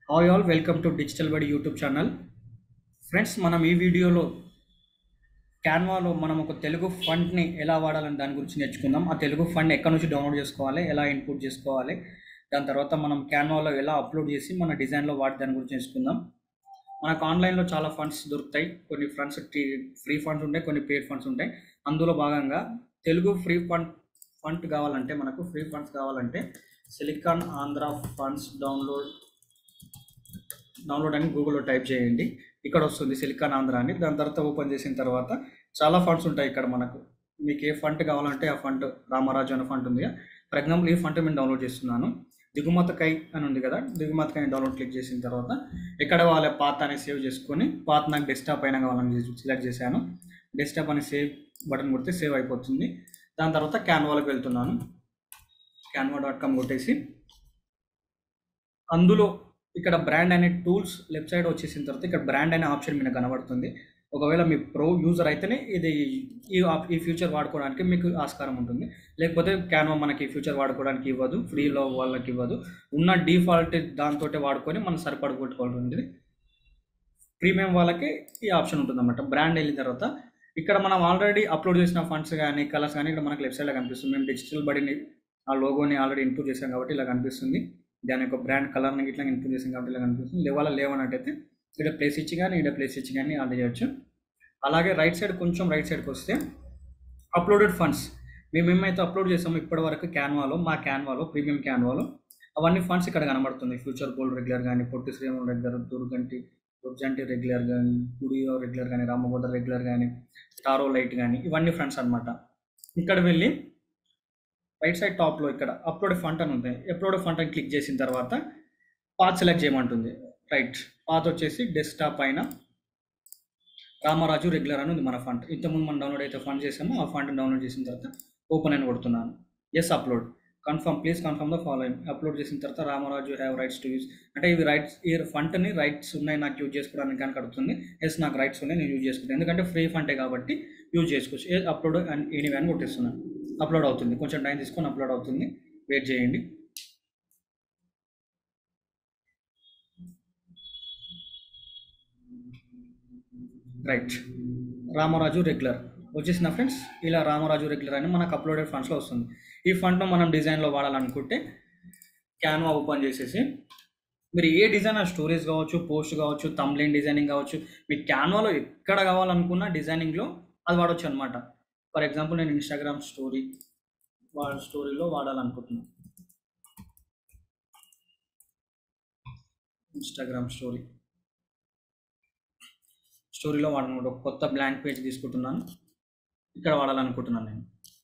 hi all welcome to digital Badi YouTube channel friends మనం ఈ వీడియోలో క్యాన్వాలో మనం ఒక తెలుగు ఫండ్ని ఎలా వాడాలని దాని గురించి నేర్చుకుందాం ఆ తెలుగు ఫండ్ ఎక్కడి నుంచి డౌన్లోడ్ చేసుకోవాలి ఎలా ఇన్పుట్ చేసుకోవాలి దాని తర్వాత మనం క్యాన్వాలో ఎలా అప్లోడ్ చేసి మన డిజైన్లో వాడి దాని గురించి నేర్చుకుందాం మనకు ఆన్లైన్లో చాలా ఫండ్స్ దొరుకుతాయి కొన్ని ఫండ్స్ ఫ్రీ ఫండ్స్ ఉంటాయి కొన్ని పేడ్ ఫండ్స్ ఉంటాయి అందులో భాగంగా తెలుగు ఫ్రీ ఫండ్ ఫండ్ కావాలంటే మనకు ఫ్రీ ఫండ్స్ కావాలంటే Silicon Andhra fonts download download అని గూగుల్లో టైప్ చేయండి ఇక్కడ వస్తుంది సిలికాన్ ఆంధ్ర అని దాని తర్వాత ఓపెన్ చేసిన తర్వాత చాలా ఫండ్స్ ఉంటాయి ఇక్కడ మనకు మీకు ఏ ఫండ్ కావాలంటే ఆ ఫండ్ రామరాజు అనే ఫండ్ ఉంది ఫర్ ఎగ్జాంపుల్ ఈ ఫండ్ నేను డౌన్లోడ్ చేస్తున్నాను దిగుమతకై అని ఉంది కదా దిగుమతకై డౌన్లోడ్ క్లిక్ చేసిన తర్వాత ఇక్కడ వాళ్ళ పాత్ అని సేవ్ చేసుకొని పాత్ నాకు డెస్క్టాప్ అయినా కావాలని సెలెక్ట్ చేశాను డెస్క్టాప్ అని సేవ్ బటన్ కొడితే సేవ్ అయిపోతుంది దాని తర్వాత క్యాన్వాలకు వెళ్తున్నాను క్యాన్వా డాట్ కామ్ కొట్టేసి అందులో ఇక్కడ బ్రాండ్ అనే టూల్స్ లెఫ్ట్ సైడ్ వచ్చేసిన తర్వాత ఇక్కడ బ్రాండ్ అనే ఆప్షన్ మీకు కనబడుతుంది ఒకవేళ మీ ప్రో యూజర్ అయితేనే ఇది ఈ ఆప్ ఈ ఫ్యూచర్ వాడుకోవడానికి మీకు ఆస్కారం ఉంటుంది లేకపోతే క్యాన్వా మనకి ఈ ఫ్యూచర్ వాడుకోవడానికి ఇవ్వదు ఫ్రీలో వాళ్ళకి ఇవ్వదు ఉన్న డిఫాల్ట్ దాంతో వాడుకొని మనం సరిపడ కొట్టుకోవాలి ప్రీమియం వాళ్ళకి ఈ ఆప్షన్ ఉంటుంది అనమాట బ్రాండ్ వెళ్ళిన తర్వాత ఇక్కడ మనం ఆల్రెడీ అప్లోడ్ చేసిన ఫండ్స్ కానీ కలర్స్ కానీ ఇక్కడ మనకి లెఫ్ట్ సైడ్లో కనిపిస్తుంది మేము డిజిటల్ బడిని ఆ లోగోని ఆల్రెడీ ఇన్పుట్ చేసాం కాబట్టి ఇలా కనిపిస్తుంది దాని యొక్క బ్రాండ్ కలర్ని ఇట్లా ఇన్పుట్ చేసాం కాబట్టి ఇలా కనిపిస్తుంది లేవాల లేవనట్టయితే ఇక్కడ ప్లేస్ ఇచ్చి కానీ ఇక్కడ ప్లేస్ ఇచ్చి కానీ ఆర్డర్ చేయొచ్చు అలాగే రైట్ సైడ్ కొంచెం రైట్ సైడ్కి వస్తే అప్లోడెడ్ ఫండ్స్ మేము ఏమైతే అప్లోడ్ చేసామో ఇప్పటి వరకు క్యాన్వాలో మా క్యాన్వాలో ప్రీమియం క్యాన్వాలో అవన్నీ ఫండ్స్ ఇక్కడ కనబడుతుంది ఫ్యూచర్ గోల్డ్ రెగ్యులర్ కానీ పొట్టి శ్రీరామ్ రెగ్యులర్ దుర్గంటి దుర్జంటి రెగ్యులర్ కానీ గుడియో రెగ్యులర్ కానీ రామభద్ర రెగ్యులర్ కానీ టారో లైట్ కానీ ఇవన్నీ ఫ్రెండ్స్ అనమాట ఇక్కడ వెళ్ళి రైట్ సైడ్ టాప్లో ఇక్కడ అప్లోడ్ ఫంట్ అని ఉంది అప్లోడ్ ఫంట్ అని క్లిక్ చేసిన తర్వాత పాత్ సెలెక్ట్ చేయమంటుంది రైట్ పాత్ వచ్చేసి డెస్క్టాప్ పైన రామరాజు రెగ్యులర్ అని ఉంది మన ఫండ్ ఇంతకుముందు మనం డౌన్లోడ్ అయితే ఫండ్ చేసామో ఆ ఫండ్ డౌన్లోడ్ చేసిన తర్వాత ఓపెన్ అని కొడుతున్నాను yes upload confirm please confirm the following upload చేసిన తర్వాత Ramaraju have rights to use అంటే ఇవి రైట్స్ ఈ ఫండ్ని రైట్స్ ఉన్నాయి నాకు యూజ్ చేసుకోవడానికి కనుక అడుగుతుంది ఎస్ నాకు రైట్స్ ఉన్నాయి నేను యూజ్ చేసుకుంటాను ఎందుకంటే ఫ్రీ ఫండే కాబట్టి యూజ్ చేసుకోవచ్చు ఏ అప్లోడ్ అండ్ ఎనీవే అని కొట్టేస్తున్నాను అప్లోడ్ అవుతుంది కొంచెం టైం తీసుకొని అప్లోడ్ అవుతుంది వెయిట్ చేయండి రైట్ రామరాజు రెగ్యులర్ వచ్చేసిన ఫ్రెండ్స్ ఇలా రామరాజు రెగ్యులర్ అని మనకు అప్లోడెడ్ ఫండ్స్లో వస్తుంది ఈ ఫండ్ను మనం డిజైన్లో వాడాలనుకుంటే క్యాన్వా ఓపెన్ చేసేసి మీరు ఏ డిజైన్ స్టోరేజ్ కావచ్చు పోస్ట్ కావచ్చు తమ్లైన్ డిజైనింగ్ కావచ్చు మీకు క్యాన్వాలో ఎక్కడ కావాలనుకున్న డిజైనింగ్లో అది వాడవచ్చు అనమాట ఫర్ ఎగ్జాంపుల్ నేను ఇన్స్టాగ్రామ్ స్టోరీ వాళ్ళ స్టోరీలో వాడాలనుకుంటున్నాను ఇన్స్టాగ్రామ్ స్టోరీ స్టోరీలో వాడనమాట ఒక కొత్త బ్లాంక్ పేజ్ తీసుకుంటున్నాను ఇక్కడ వాడాలనుకుంటున్నాను నేను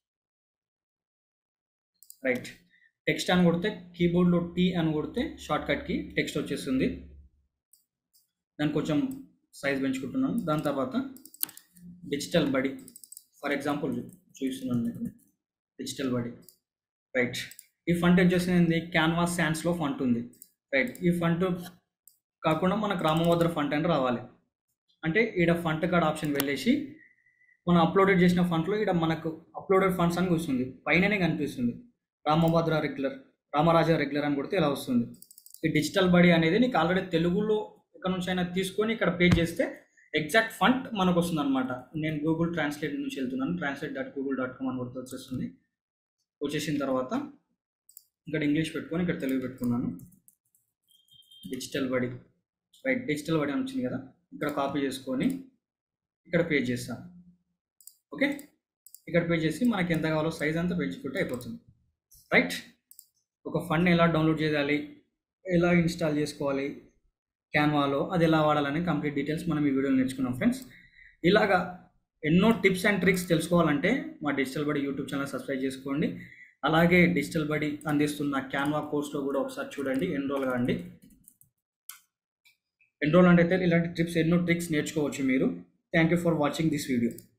రైట్ టెక్స్ట్ అని కొడితే కీబోర్డ్లో టీ అని కొడితే షార్ట్ కట్కి టెక్స్ట్ వచ్చేస్తుంది దాన్ని కొంచెం సైజ్ పెంచుకుంటున్నాను దాని తర్వాత డిజిటల్ బడి ఫర్ ఎగ్జాంపుల్ చూస్తున్నాను మీకు డిజిటల్ బడి రైట్ ఈ ఫంట్ వచ్చేసింది క్యాన్వాస్ శాండ్స్లో ఫంట్ ఉంది రైట్ ఈ ఫంట్ కాకుండా మనకు రామభద్ర ఫంట్ అని రావాలి అంటే ఈడ ఫంట్ కార్డ్ ఆప్షన్ వెళ్ళేసి మనం అప్లోడెడ్ చేసిన ఫండ్లో ఇక్కడ మనకు అప్లోడెడ్ ఫండ్స్ అని వస్తుంది పైననే కనిపిస్తుంది రామభద్ర రెగ్యులర్ రామరాజా రెగ్యులర్ అని కొడితే ఇలా వస్తుంది ఈ డిజిటల్ బడి అనేది నీకు ఆల్రెడీ తెలుగులో ఎక్కడ నుంచి అయినా తీసుకొని ఇక్కడ పే చేస్తే ఎగ్జాక్ట్ ఫండ్ మనకు వస్తుంది అనమాట నేను గూగుల్ ట్రాన్స్లేట్ నుంచి వెళ్తున్నాను translate dot Google dot com అని కొడితే వచ్చేస్తుంది వచ్చేసిన తర్వాత ఇక్కడ ఇంగ్లీష్ పెట్టుకొని ఇక్కడ తెలుగు పెట్టుకున్నాను డిజిటల్ బడి రైట్ డిజిటల్ బడి అని వచ్చింది కదా ఇక్కడ కాపీ చేసుకొని ఇక్కడ పే చేస్తాను ఓకే ఇక్కడ పే చేసి మనకి ఎంత కావాలో సైజ్ అంతా పెంచుకుంటే అయిపోతుంది రైట్ ఒక ఫండ్ ఎలా డౌన్లోడ్ చేయాలి ఎలా ఇన్స్టాల్ చేసుకోవాలి క్యాన్వాలో అది ఎలా వాడాలని కంప్లీట్ డీటెయిల్స్ మనం ఈ వీడియోలో నేర్చుకున్నాం ఫ్రెండ్స్ ఇలాగా ఎన్నో టిప్స్ అండ్ ట్రిక్స్ తెలుసుకోవాలంటే మా digital Badi YouTube channel subscribe చేసుకోండి అలాగే డిజిటల్ బడి అందిస్తున్న క్యాన్వా కోర్స్లో కూడా ఒకసారి చూడండి ఎన్రోల్ కాండి ఎన్రోల్ అంటే ఇలాంటి ట్రిప్స్ ఎన్నో ట్రిక్స్ నేర్చుకోవచ్చు మీరు thank you for watching this video